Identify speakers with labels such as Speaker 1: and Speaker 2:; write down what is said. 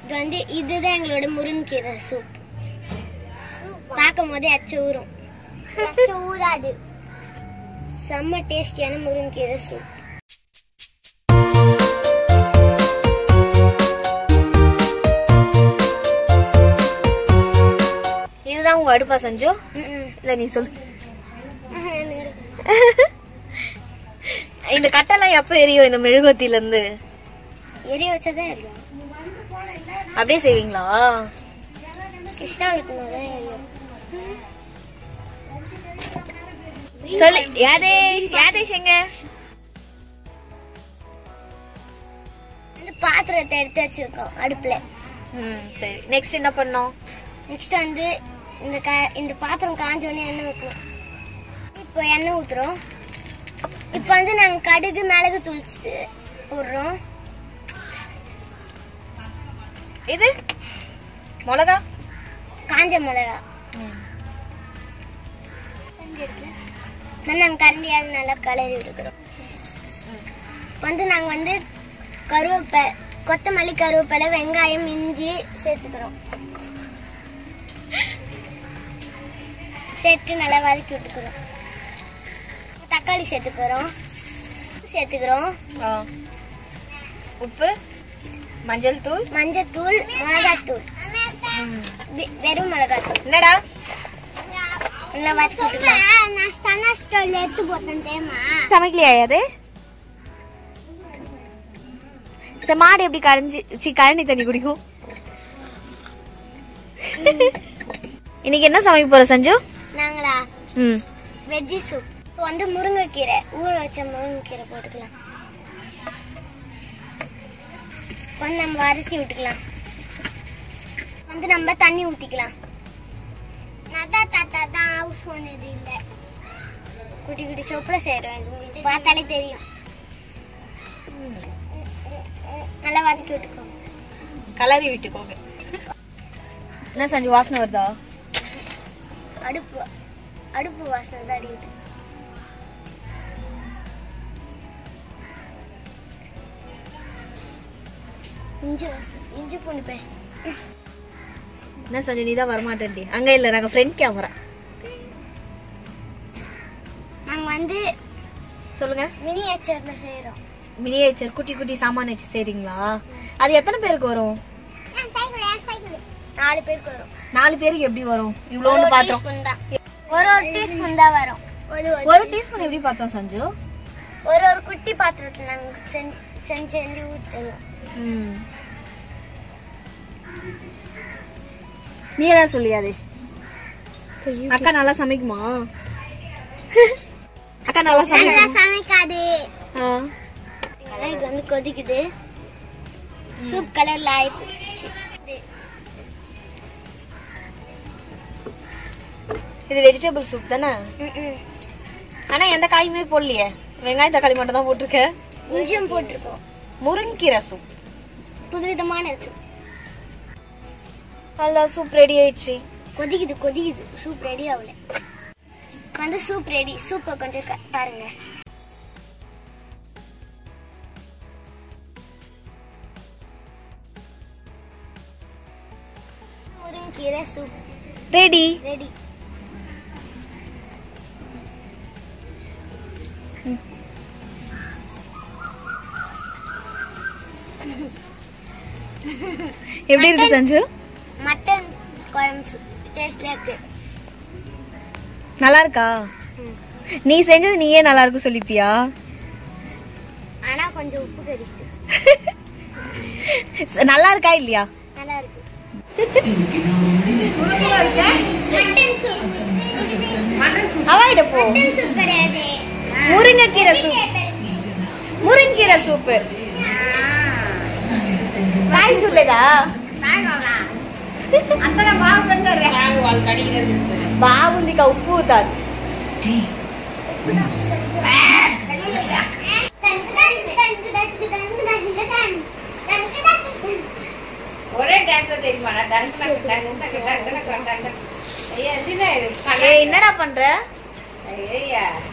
Speaker 1: இது வந்து இதுதான் எங்களோட முருங்கீரை சூப் பார்க்கும் போதே அச்சு ஊறும் அச்சு ஊறாது செம்ம டேஸ்டியான முருங்கீரை சூப்
Speaker 2: இதுதான் உங்க அடுப்பா சஞ்சு இல்ல நீ சொல்லு இந்த கட்டெல்லாம் எப்ப எரியும் இந்த மெழுகுவத்தில இருந்து
Speaker 1: எரிய வச்சதே இருக்கும்
Speaker 2: அப்படியே செய்வீங்களா
Speaker 1: கிருஷ்ணா இருக்கும்போது தான் எரியும்
Speaker 2: சொல்லு யாதேஷ் யாதேஷ் எங்க
Speaker 1: வந்து பாத்திரத்தை எடுத்து வச்சிருக்கோம் அடுப்புல
Speaker 2: ம் சரி நெக்ஸ்ட் என்ன பண்ணோம்
Speaker 1: நெக்ஸ்ட் வந்து இந்த க இந்த பாத்திரம் காஞ்ச உடனே எண்ணெய் ஊற்றுவோம் இப்போ எண்ணெய் ஊற்றுறோம் இப்போ வந்து நாங்கள் கடுகு மிளகு தூள் சி- போடுறோம்
Speaker 2: இது மிளகா
Speaker 1: காஞ்ச மிளகா நாங்கள் கரண்டியால் நல்லா கலரி விடுக்கிறோம் வந்து நாங்கள் வந்து கருவேப்பை கொத்தமல்லி கருவேப்பிலை வெங்காயம் இஞ்சி சேர்த்துக்கிறோம் சேர்த்து நல்லா வதக்கி விட்டுக்கிறோம் தக்காளி சேர்த்துக்கிறோம் சேர்த்துக்கிறோம்
Speaker 2: ஆ. உப்பு மஞ்சள் தூள்
Speaker 1: மஞ்சத்தூள் மிளகாத்தூள்
Speaker 2: ம்.
Speaker 1: வெ- வெறும் மிளகாத்தூள்
Speaker 2: என்னடா
Speaker 1: நல்லா வதக்கி விட்டுக்கலாம் நான் ஸ்டனா ஸ்டோர்ல எடுத்து போட்டேன் தெரியுமா
Speaker 2: சமைக்கலையா யாதேஷ் சரி மாடு எப்படி கரைஞ்சி சி கழனி தண்ணி குடிக்கும் இன்னைக்கு என்ன சமைக்க போற சஞ்சு
Speaker 1: நாங்களா
Speaker 2: ம்
Speaker 1: வெஜ்ஜி சூப் இப்போ வந்து முருங்கைக்கீரை ஊற வச்ச முருங்கைக்கீரை போட்டுக்கலாம் வந்து நம்ம அரிசி விட்டுக்கலாம் வந்து நம்ம தண்ணி ஊற்றிக்கலாம் நதா தாத்தா தான் ஹவுஸ் சொன்னது இல்லை குட்டி குட்டி சொப்பில் செய்கிறோம் இது உங்களுக்கு பார்த்தாலே தெரியும் நல்லா வதக்கி விட்டுக்கோங்க
Speaker 2: கலரி விட்டுக்கோங்க என்ன சஞ்சு வாசனை வருதா
Speaker 1: அடுப்பு அடுப்பு வாசனை தான் அடிக்குது இஞ்சி வாசனை இஞ்சி பூண்டு பேஸ்ட்
Speaker 2: என்ன சஞ்சு நீ தான் வரமாட்டேன்டி அங்க இல்ல நாங்க ஃப்ரண்ட் கேமரா
Speaker 1: நாங்க வந்து
Speaker 2: சொல்லுங்க
Speaker 1: மினியேச்சர்ல செய்யறோம்
Speaker 2: மினியேச்சர் குட்டி குட்டி சாமான் வச்சு செய்றீங்களா அது எத்தனை பேருக்கு வரும்
Speaker 1: நாலு பேருக்கு வரும்
Speaker 2: நாலு பேருக்கு எப்படி வரும்
Speaker 1: ஒரு
Speaker 2: இவ்வளோன்னு
Speaker 1: ஒரு
Speaker 2: பாத்திரம்
Speaker 1: டீஸ்பூன் தான் ஒரு ஒரு டீஸ்பூன் தான் வரும் ஒரு ஒரு
Speaker 2: ஒரு டீஸ்பூன் எப்படி பார்த்தோம் சஞ்சு
Speaker 1: ஒரு ஒரு குட்டி பாத்திரத்துல நாங்க செஞ்சு செஞ்சு செஞ்சு ஊற்றுவோம்
Speaker 2: ம். நீ ஏதாவது சொல்லி யாதேஷ் அக்கா நல்லா சமைக்குமா அக்கா நல்லா
Speaker 1: நல்லா
Speaker 2: சமைக்குமா
Speaker 1: சமைக்காது
Speaker 2: ஆ.
Speaker 1: இது வந்து கொதிக்குது சூப் கலர்ல ஆயிடுச்சு இது
Speaker 2: இது வெஜிடபிள் சூப் தானே
Speaker 1: ம்ம்.
Speaker 2: ஆனா எந்த காயுமே போடலையே வெங்காயம் தக்காளி மட்டும் தான் போட்டிருக்க
Speaker 1: இஞ்சியும் போட்டிருக்கோம்
Speaker 2: முருங்கீரை சூப்
Speaker 1: புதுவிதமான சூப்
Speaker 2: அதான் சூப் ரெடி ஆயிடுச்சு
Speaker 1: கொதிக்குது கொதிக்குது சூப் ரெடி ஆகல வந்து சூப் ரெடி சூப்பை கொஞ்சம் க- பாருங்க முருங்கீரை சூப்
Speaker 2: ரெடி
Speaker 1: ரெடி
Speaker 2: எப்படி இருக்கு சஞ்சு
Speaker 1: மட்டன் குழம்பு டேஸ்ட்ல இருக்கு
Speaker 2: நல்லா இருக்கா
Speaker 1: ம்.
Speaker 2: நீ செஞ்சது நீயே நல்லா இருக்கு சொல்லிப்பியா
Speaker 1: ஆனா கொஞ்சம் உப்பு கறிக்குது
Speaker 2: ச- நல்லா இருக்கா இல்லையா
Speaker 1: நல்லா இருக்கு மட்டன் சூப்
Speaker 2: அவாயிட போ
Speaker 1: மட்டன் சூப் கிடையாது
Speaker 2: முருங்கைக்கீரை சூப் మురింగిర సూప్ రాయి చూడలేదా బాగుంది ఇక ఉప్పు దాస్
Speaker 3: ஒரே டான்ஸ் தெரியுமா dance dance dance dance dance ஐயா
Speaker 2: ஏய் என்னடா பண்ற
Speaker 3: ஐயா